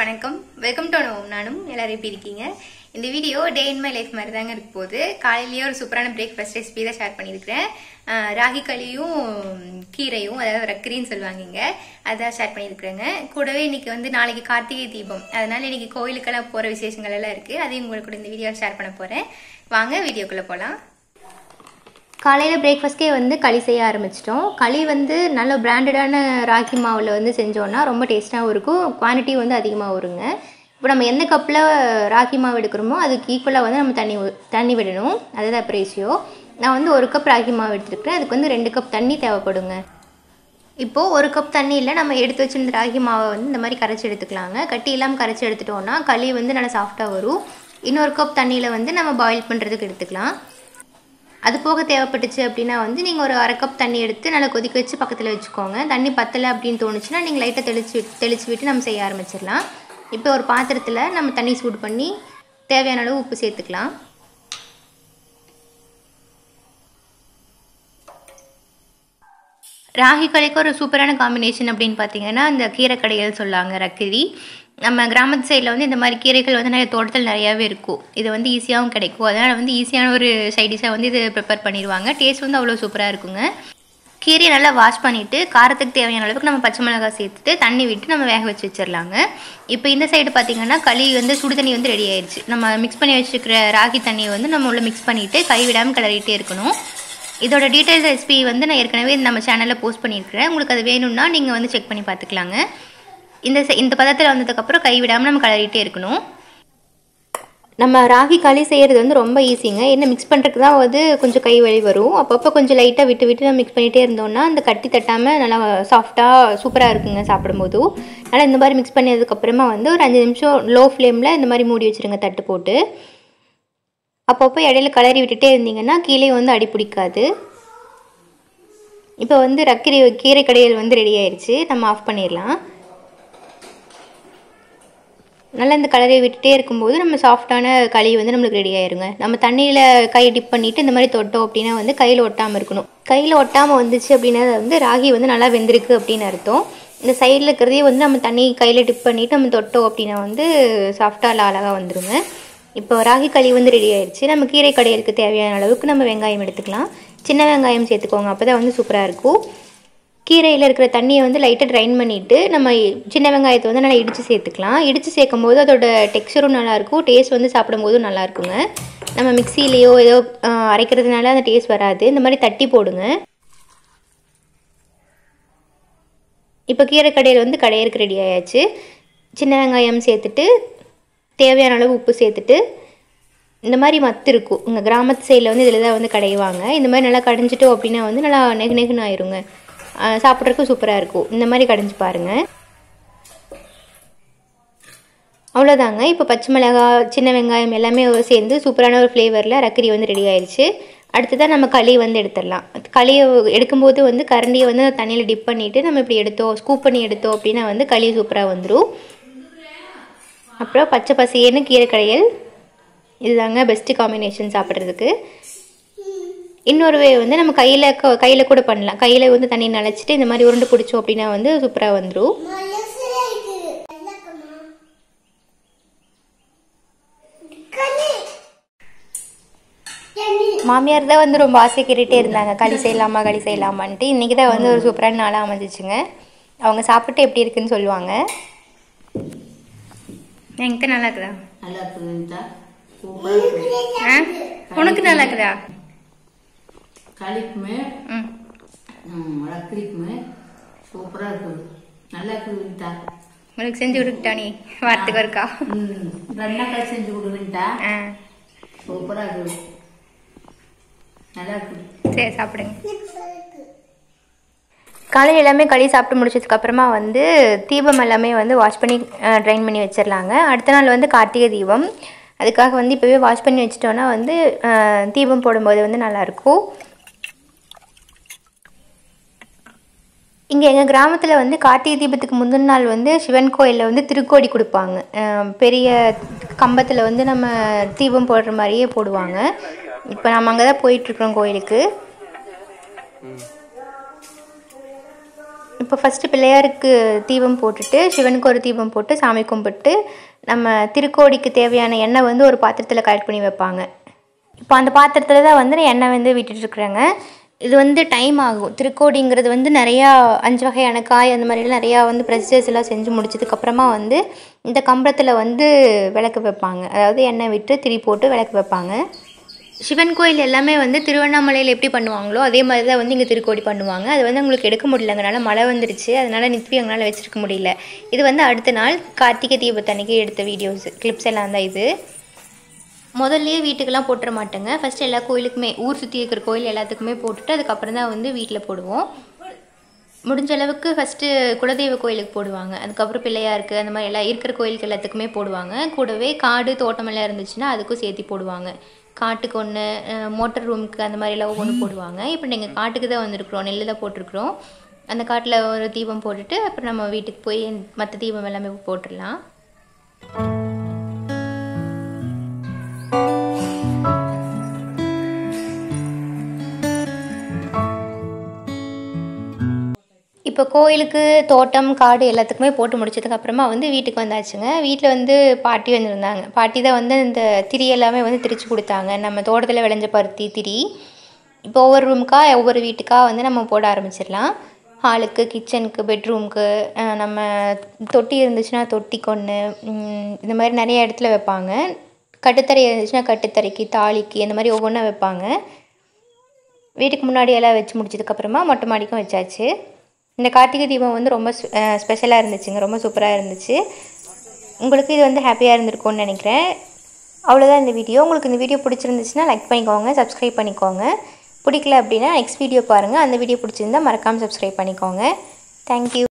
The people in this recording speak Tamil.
வணக்கம் வெல்கம் டு நோம் நானும் எல்லாரும் எப்படி இருக்கீங்க இந்த video day in my life மாதிரி தாங்க இருக்க போகுது காலையிலேயே ஒரு சூப்பரான பிரேக்ஃபாஸ்ட் ரெசிபி தான் ஷேர் பண்ணியிருக்கிறேன் ஆஹ் ராகி களியும் கீரையும் அதாவது ரக்கரின்னு சொல்லுவாங்க இங்க அதான் ஷேர் பண்ணியிருக்கிறேங்க கூடவே இன்னைக்கு வந்து நாளைக்கு கார்த்திகை தீபம் அதனால இன்னைக்கு கோயிலுக்கெல்லாம் போகிற விசேஷங்கள் எல்லாம் இருக்கு அதையும் உங்களுக்கு கூட இந்த வீடியோ ஷேர் பண்ண போறேன் வாங்க வீடியோக்குள்ளே போகலாம் காலையில் பிரேக்ஃபாஸ்ட்கே வந்து களி செய்ய ஆரம்பிச்சிட்டோம் களி வந்து நல்ல பிராண்டடான ராகி மாவில் வந்து செஞ்சோன்னா ரொம்ப டேஸ்ட்டாகவும் இருக்கும் குவான்டிட்டி வந்து அதிகமாக வருங்க இப்போ நம்ம எந்த கப்பில் ராகி மாவு எடுக்கிறோமோ அதுக்கு ஈக்குவலாக வந்து நம்ம தண்ணி ஊ- தண்ணி விடணும் அதுதான் ரேஷியோ நான் வந்து ஒரு கப் ராகி மாவு எடுத்துருக்கிறேன் அதுக்கு வந்து ரெண்டு கப் தண்ணி தேவைப்படுங்க இப்போது ஒரு கப் தண்ணியில் நம்ம எடுத்து வச்சிருந்த ராகி மாவை வந்து இந்த மாதிரி கரைச்சி எடுத்துக்கலாங்க கட்டி இல்லாமல் கரைச்சி எடுத்துட்டோம்னா களி வந்து நல்லா சாஃப்டாக வரும் இன்னொரு கப் தண்ணியில் வந்து நம்ம பாயில் பண்ணுறதுக்கு எடுத்துக்கலாம் அது போக தேவைப்பட்டுச்சு அப்படின்னா வந்து நீங்கள் ஒரு அரை கப் தண்ணி எடுத்து நல்லா கொதிக்க வச்சு பக்கத்தில் வச்சுக்கோங்க தண்ணி பத்தலை அப்படின்னு தோணுச்சுன்னா நீங்கள் லைட்டாக தெளிச்சு விட்டு தெளிச்சு விட்டு நம்ம செய்ய ஆரம்பிச்சிடலாம் இப்போ ஒரு பாத்திரத்தில் நம்ம தண்ணி சூடு பண்ணி தேவையான அளவு உப்பு சேர்த்துக்கலாம் ராகி களிக்கு ஒரு சூப்பரான காம்பினேஷன் அப்படின்னு பார்த்தீங்கன்னா இந்த கீரை கடைகள் சொல்லாங்க ரக்கிரி நம்ம கிராமத்து சைடில் வந்து இந்த மாதிரி கீரைகள் வந்து நிறைய தோட்டத்தில் நிறையாவே இருக்கும் இது வந்து ஈஸியாகவும் கிடைக்கும் அதனால் வந்து ஈஸியான ஒரு சைடிஷாக வந்து இது ப்ரிப்பேர் பண்ணிடுவாங்க டேஸ்ட் வந்து அவ்வளோ சூப்பராக இருக்குங்க கீரையை நல்லா வாஷ் பண்ணிவிட்டு காரத்துக்கு தேவையான அளவுக்கு நம்ம பச்சை மிளகாய் சேர்த்துட்டு தண்ணி விட்டு நம்ம வேக வச்சு வச்சிடலாங்க இப்போ இந்த சைடு பார்த்தீங்கன்னா களி வந்து சுடு தண்ணி வந்து ரெடி ஆயிடுச்சு நம்ம மிக்ஸ் பண்ணி வச்சுருக்கிற ராகி தண்ணியை வந்து நம்ம உள்ள மிக்ஸ் பண்ணிவிட்டு கை விடாமல் கிளறிட்டே இருக்கணும் இதோட டீட்டெயில் ரெசிபி வந்து நான் ஏற்கனவே நம்ம சேனலில் போஸ்ட் பண்ணியிருக்கிறேன் உங்களுக்கு அது வேணும்னா நீங்கள் வந்து செக் பண்ணி பார்த்துக்கலாங்க இந்த செ- இந்த பதத்தில் வந்ததுக்கப்புறம் கை விடாமல் நம்ம கிளறிட்டே இருக்கணும் நம்ம ராகி களி செய்கிறது வந்து ரொம்ப ஈஸிங்க என்ன மிக்ஸ் பண்ணுறதுக்கு தான் வந்து கொஞ்சம் கை வலி வரும் அப்பப்போ கொஞ்சம் லைட்டாக விட்டு விட்டு நம்ம மிக்ஸ் பண்ணிகிட்டே இருந்தோம்னா அந்த கட்டி தட்டாமல் நல்லா சாஃப்டாக சூப்பராக இருக்குங்க சாப்பிடும்போது நல்லா இந்த மாதிரி மிக்ஸ் பண்ணதுக்கப்புறமா வந்து ஒரு அஞ்சு நிமிஷம் லோ ஃப்ளேமில் இந்த மாதிரி மூடி வச்சுருங்க தட்டு போட்டு அப்பப்போ இடையில கலரி விட்டுட்டே இருந்தீங்கன்னா கீழே வந்து அடி பிடிக்காது இப்போ வந்து ரக்கரி கீரை கடையல் வந்து ரெடி ஆயிடுச்சு நம்ம ஆஃப் பண்ணிடலாம் நல்லா இந்த கலரை விட்டுட்டே இருக்கும்போது நம்ம சாஃப்டான களி வந்து நம்மளுக்கு ரெடி ஆயிருங்க நம்ம தண்ணியில் கை டிப் பண்ணிவிட்டு இந்த மாதிரி தொட்டோம் அப்படின்னா வந்து கையில் ஒட்டாமல் இருக்கணும் கையில் ஒட்டாமல் வந்துச்சு அப்படின்னா அது வந்து ராகி வந்து நல்லா வெந்திருக்கு அப்படின்னு அர்த்தம் இந்த சைடில் இருக்கிறதே வந்து நம்ம தண்ணி கையில் டிப் பண்ணிவிட்டு நம்ம தொட்டோம் அப்படின்னா வந்து சாஃப்டாக அழகாக வந்துருங்க இப்போ ராகி களி வந்து ரெடி ஆயிடுச்சு நம்ம கீரை கடையிலுக்கு தேவையான அளவுக்கு நம்ம வெங்காயம் எடுத்துக்கலாம் சின்ன வெங்காயம் சேர்த்துக்கோங்க அப்போ தான் வந்து சூப்பராக இருக்கும் கீரையில் இருக்கிற தண்ணியை வந்து லைட்டாக ட்ரைன் பண்ணிவிட்டு நம்ம சின்ன வெங்காயத்தை வந்து நல்லா இடித்து சேர்த்துக்கலாம் இடித்து சேர்க்கும் போது அதோட டெக்ஸ்சரும் நல்லாயிருக்கும் டேஸ்ட் வந்து சாப்பிடும்போதும் நல்லா இருக்குங்க நம்ம மிக்சிலேயோ ஏதோ ஆஹ், அரைக்கிறதுனால அந்த டேஸ்ட் வராது இந்த மாதிரி தட்டி போடுங்க இப்போ கீரை கடையில் வந்து கடையிறக்கு ரெடி ஆயாச்சு சின்ன வெங்காயம் சேர்த்துட்டு தேவையான அளவு உப்பு சேர்த்துட்டு இந்த மாதிரி மத்து இருக்கும் இங்கே கிராமத்து சைடில் வந்து இதில் தான் வந்து கடைவாங்க இந்த மாதிரி நல்லா கடைஞ்சிட்டோம் அப்படின்னா வந்து நல்லா நெகு நெகுன்னு ஆயிருங்க ஆஹ் சாப்பிட்றதுக்கு சூப்பராக இருக்கும் இந்த மாதிரி கடைஞ்சி பாருங்கள் அவ்வளோதாங்க இப்போ பச்சை மிளகாய் சின்ன வெங்காயம் எல்லாமே சேர்ந்து சூப்பரான ஒரு ஃப்ளேவரில் ரக்கரி வந்து ரெடி ஆயிடுச்சு அடுத்ததான் நம்ம களி வந்து எடுத்துடலாம் களியை எடுக்கும்போது வந்து கரண்டியை வந்து தண்ணியில் டிப் பண்ணிவிட்டு நம்ம இப்படி எடுத்தோம் ஸ்கூப் பண்ணி எடுத்தோம் அப்படின்னா வந்து களி சூப்பராக வந்துடும் அப்புறம் பச்சை பசையேன்னு கீரை கடையல் இதுதாங்க பெஸ்ட்டு காம்பினேஷன் சாப்பிட்றதுக்கு இன்னொரு வே வந்து நம்ம கையில் கையில் கூட பண்ணலாம் கையில் வந்து தண்ணி நனைச்சிட்டு இந்த மாதிரி உருண்டை பிடிச்சோம் அப்படின்னா வந்து சூப்பராக வந்துடும் மாமியார் தான் வந்து ரொம்ப ஆசை கேட்டுகிட்டே இருந்தாங்க களி செய்யலாமா களி செய்யலாமான்ட்டு இன்றைக்கி தான் வந்து ஒரு சூப்பரான நாளாக அமைஞ்சிச்சுங்க அவங்க சாப்பிட்டு எப்படி இருக்குன்னு சொல்லுவாங்க என்கிட்ட நல்லா இருக்குதா நல்லா இருக்குதுன்ட்டா சூப்பராக இருக்குது ஆ உனக்கு நல்லா இருக்குதா களிக்குமே ம் ம், ரக்கரிக்குமே சூப்பராக இருக்குது நல்லா இருக்குதுன்ட்டா உங்களுக்கு செஞ்சு கொடுத்துட்டா நீ வாரத்துக்கு இருக்கா ம் வெண்டைக்காய் செஞ்சு கொடுவேன்ட்டா ஆ சூப்பராக இருக்குது நல்லா இருக்குது சரி சாப்பிடுங்க காலையில் எல்லாமே களி சாப்பிட்டு முடிச்சதுக்கு அப்புறமா வந்து தீபம் எல்லாமே வந்து வாஷ் பண்ணி ட்ரைன் பண்ணி வச்சிடலாங்க அடுத்த நாள் வந்து கார்த்திகை தீபம் அதுக்காக வந்து இப்போவே வாஷ் பண்ணி வச்சிட்டோன்னா வந்து அஹ், தீபம் போடும்போது வந்து நல்லாயிருக்கும் இங்கே எங்கள் கிராமத்தில் வந்து கார்த்திகை தீபத்துக்கு முந்தின நாள் வந்து சிவன் கோயிலில் வந்து திருக்கோடி கொடுப்பாங்க அஹ் பெரிய கம்பத்தில் வந்து நம்ம தீபம் போடுற மாதிரியே போடுவாங்க இப்போ நம்ம அங்கே தான் போயிட்டுருக்குறோம் கோயிலுக்கு இப்போ ஃபஸ்ட்டு பிள்ளையாருக்கு தீபம் போட்டுட்டு சிவனுக்கு ஒரு தீபம் போட்டு சாமி கும்பிட்டு நம்ம திருக்கோடிக்கு தேவையான எண்ணெய் வந்து ஒரு பாத்திரத்தில் கலெக்ட் பண்ணி வைப்பாங்க இப்போ அந்த பாத்திரத்தில் தான் வந்து நான் எண்ணெய் வந்து விட்டுட்ருக்குறேங்க இது வந்து டைம் ஆகும் திருக்கோடிங்கிறது வந்து நிறையா அஞ்சு வகையான காய் அந்த மாதிரிலாம் நிறையா வந்து ப்ரெசஸ் எல்லாம் செஞ்சு முடிச்சதுக்கப்புறமா வந்து இந்த கம்பளத்தில் வந்து விளக்கு வைப்பாங்க அதாவது எண்ணெய் விட்டு திரி போட்டு விளக்கு வைப்பாங்க சிவன் கோயில் எல்லாமே வந்து திருவண்ணாமலையில் எப்படி பண்ணுவாங்களோ அதே மாதிரி தான் வந்து இங்கே திருக்கோடி பண்ணுவாங்க அது வந்து உங்களுக்கு எடுக்க முடியலங்கனால மழை வந்துருச்சு அதனால் நித்வி எங்களால் வச்சிருக்க முடியல இது வந்து அடுத்த நாள் கார்த்திகை தீபத்தன்னைக்கு எடுத்த வீடியோஸ் கிளிப்ஸ் எல்லாம் தான் இது முதல்லயே வீட்டுக்கெல்லாம் போட்டுற மாட்டேங்க ஃபஸ்ட்டு எல்லா கோயிலுக்குமே ஊர் சுற்றி இருக்கிற கோயில் எல்லாத்துக்குமே போட்டுட்டு அதுக்கப்புறம் தான் வந்து வீட்டில் போடுவோம் முடிஞ்ச அளவுக்கு ஃபஸ்ட்டு குலதெய்வ கோயிலுக்கு போடுவாங்க அதுக்கப்புறம் பிள்ளையாருக்கு அந்த மாதிரி எல்லாம் இருக்கிற கோயிலுக்கு எல்லாத்துக்குமே போடுவாங்க கூடவே காடு தோட்டம் எல்லாம் இருந்துச்சுன்னா அதுக்கும் சேர்த்து போடுவாங்க காட்டுக்கு ஒன்று மோட்டர் ரூமுக்கு அந்த மாதிரிலாம் ஒவ்வொன்று போடுவாங்க இப்போ நீங்கள் காட்டுக்கு தான் வந்திருக்கிறோம் நெல் தான் போட்டிருக்கிறோம் அந்த காட்டில் ஒரு தீபம் போட்டுட்டு அப்புறம் நம்ம வீட்டுக்கு போய் மற்ற தீபம் எல்லாமே போட்டுடலாம் இப்போ கோயிலுக்கு தோட்டம் காடு எல்லாத்துக்குமே போட்டு முடிச்சதுக்கு அப்புறமா வந்து வீட்டுக்கு வந்தாச்சுங்க வீட்டில் வந்து பாட்டி வந்திருந்தாங்க பாட்டி தான் வந்து இந்த திரி எல்லாமே வந்து திரிச்சு கொடுத்தாங்க நம்ம தோட்டத்தில் விளைஞ்ச பருத்தி திரி இப்போ ஒவ்வொரு ரூமுக்கா ஒவ்வொரு வீட்டுக்கா வந்து நம்ம போட ஆரம்பிச்சிடலாம் ஹாலுக்கு கிச்சனுக்கு பெட்ரூமுக்கு நம்ம தொட்டி இருந்துச்சுன்னா தொட்டிக்கு ஒன்று இந்த மாதிரி நிறைய இடத்துல வைப்பாங்க கட்டுத்தரை இருந்துச்சுன்னா கட்டுத்தரைக்கு தாலிக்கு இந்த மாதிரி ஒவ்வொன்றா வைப்பாங்க வீட்டுக்கு முன்னாடி எல்லாம் வச்சு முடிச்சதுக்கப்புறமா மொட்டை மாடிக்கும் வச்சாச்சு இந்த கார்த்திகை தீபம் வந்து ரொம்ப ஸ்பெஷலாக இருந்துச்சுங்க ரொம்ப சூப்பராக இருந்துச்சு உங்களுக்கு இது வந்து ஹாப்பியாக இருந்திருக்கும்னு நினைக்கிறேன் அவ்வளோதான் இந்த வீடியோ உங்களுக்கு இந்த வீடியோ பிடிச்சிருந்துச்சுன்னா லைக் பண்ணிக்கோங்க சப்ஸ்கிரைப் பண்ணிக்கோங்க பிடிக்கல அப்படின்னா நெக்ஸ்ட் வீடியோ பாருங்கள் அந்த வீடியோ பிடிச்சிருந்தா மறக்காமல் சப்ஸ்கிரைப் பண்ணிக்கோங்க தேங்க்யூ